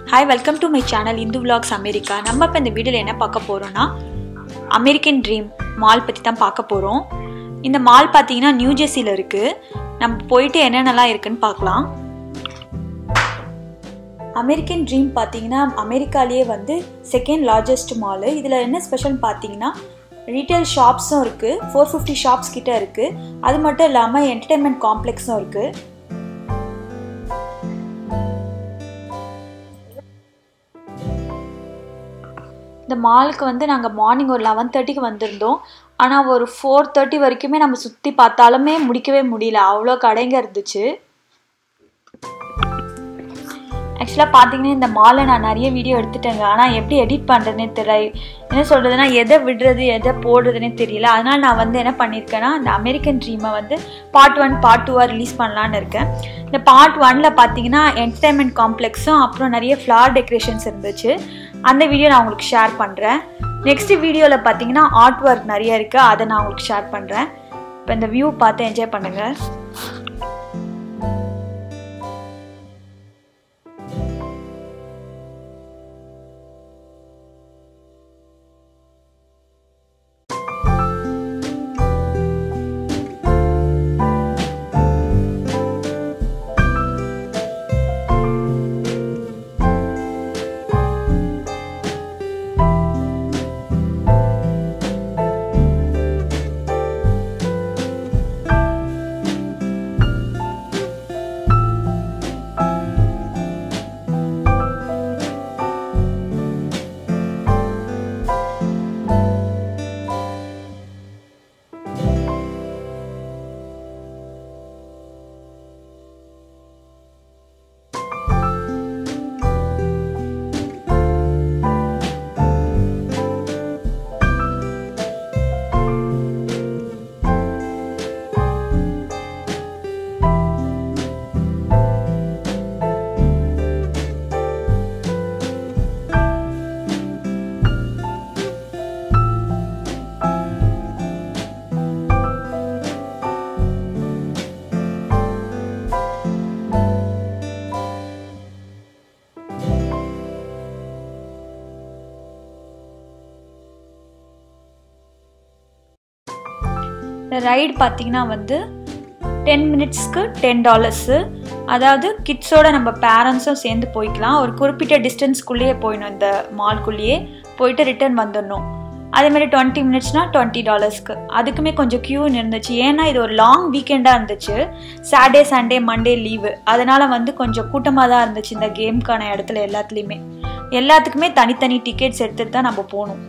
hi welcome to my channel Indhu vlogs America நம்ம இப்போ இந்த வீடியோவில் என்ன பார்க்க போகிறோம்னா அமெரிக்கன் ட்ரீம் மால் பற்றி தான் பார்க்க போகிறோம் இந்த மால் பார்த்தீங்கன்னா நியூ ஜெர்சியில் இருக்குது நம்ம போயிட்டு என்னென்னலாம் இருக்குன்னு பார்க்கலாம் அமெரிக்கன் ட்ரீம் பார்த்தீங்கன்னா அமெரிக்காலேயே வந்து செகண்ட் லார்ஜஸ்ட் மாலு இதில் என்ன ஸ்பெஷல்னு பார்த்தீங்கன்னா ரீட்டைல் ஷாப்ஸும் இருக்குது ஃபோர் ஃபிஃப்டி ஷாப்ஸ் கிட்ட இருக்குது அது மட்டும் இல்லாமல் என்டர்டைன்மெண்ட் காம்ப்ளெக்ஸும் இருக்குது இந்த மாலுக்கு வந்து நாங்கள் மார்னிங் ஒரு லெவன் தேர்ட்டிக்கு வந்திருந்தோம் ஆனால் ஒரு ஃபோர் தேர்ட்டி வரைக்குமே நம்ம சுற்றி பார்த்தாலுமே முடிக்கவே முடியல அவ்வளோ கடைங்க இருந்துச்சு ஆக்சுவலாக பார்த்தீங்கன்னா இந்த மாலை நான் நிறைய வீடியோ எடுத்துட்டேங்க ஆனால் எப்படி எடிட் பண்ணுறதுனே தெரியல என்ன சொல்கிறதுனா எதை விடுறது எதை போடுறதுனே தெரியல அதனால் நான் வந்து என்ன பண்ணியிருக்கேன்னா இந்த அமெரிக்கன் ட்ரீமை வந்து பார்ட் ஒன் பார்ட் டூவாக ரிலீஸ் பண்ணலான்னு இருக்கேன் இந்த பார்ட் ஒனில் பார்த்தீங்கன்னா என்டர்டைன்மெண்ட் காம்ப்ளெக்ஸும் அப்புறம் நிறைய ஃப்ளார் டெக்கரேஷன்ஸ் இருந்துச்சு அந்த வீடியோ நான் உங்களுக்கு ஷேர் பண்ணுறேன் நெக்ஸ்ட் வீடியோவில் பார்த்தீங்கன்னா ஆர்ட் ஒர்க் நிறைய இருக்குது அதை நான் உங்களுக்கு ஷேர் பண்ணுறேன் இப்போ இந்த வியூ பார்த்து என்ஜாய் பண்ணுங்கள் இந்த ரைடு பார்த்தீங்கன்னா வந்து டென் மினிட்ஸ்க்கு டென் டாலர்ஸு அதாவது கிட்ஸோட நம்ம பேரண்ட்ஸும் சேர்ந்து போய்க்கலாம் ஒரு குறிப்பிட்ட டிஸ்டன்ஸ்க்குள்ளேயே போயிடணும் இந்த மால்குள்ளேயே போயிட்டு ரிட்டர்ன் வந்துடணும் அதேமாதிரி டுவெண்ட்டி மினிட்ஸ்னால் டுவெண்ட்டி டாலர்ஸ்க்கு அதுக்குமே கொஞ்சம் க்யூ இருந்துச்சு ஏன்னா இது ஒரு லாங் வீக்கெண்டாக இருந்துச்சு சாட்டர்டே சண்டே மண்டே லீவு அதனால் வந்து கொஞ்சம் கூட்டமாக தான் இருந்துச்சு இந்த கேம்க்கான இடத்துல எல்லாத்துலேயுமே எல்லாத்துக்குமே தனித்தனி டிக்கெட்ஸ் எடுத்துகிட்டு தான் நம்ம போகணும்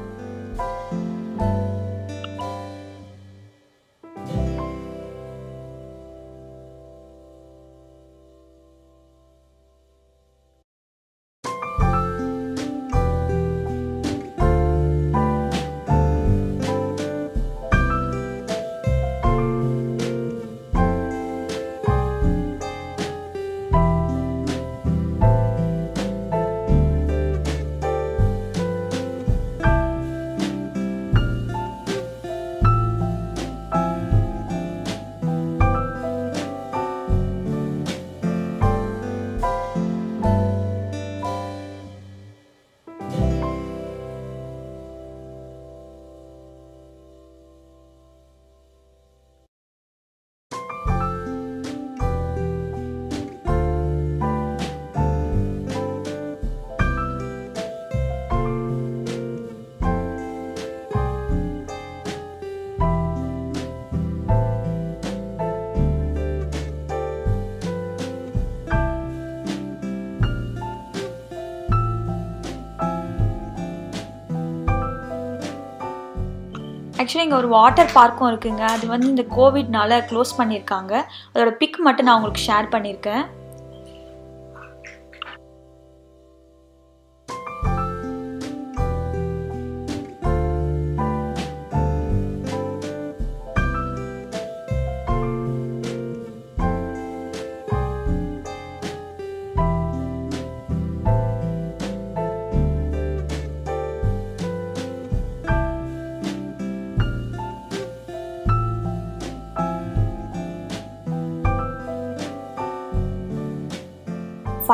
ஆக்சுவலி இங்கே ஒரு வாட்டர் பார்க்கும் இருக்குங்க அது வந்து இந்த கோவிட்னால க்ளோஸ் பண்ணியிருக்காங்க அதோட பிக் மட்டும் நான் உங்களுக்கு ஷேர் பண்ணியிருக்கேன்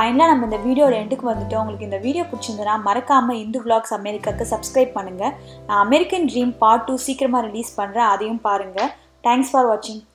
ஃபைனலாக நம்ம இந்த வீடியோட எண்டுக்கு வந்துட்டோம் உங்களுக்கு இந்த வீடியோ பிடிச்சிருந்தனா மறக்காமல் இந்து vlogs அமெரிக்காவுக்கு சப்ஸ்கிரைப் பண்ணுங்கள் நான் அமெரிக்கன் ட்ரீம் பார்ட் டூ சீக்கிரமாக ரிலீஸ் பண்ணுறேன் அதையும் பாருங்கள் தேங்க்ஸ் ஃபார் வாட்சிங்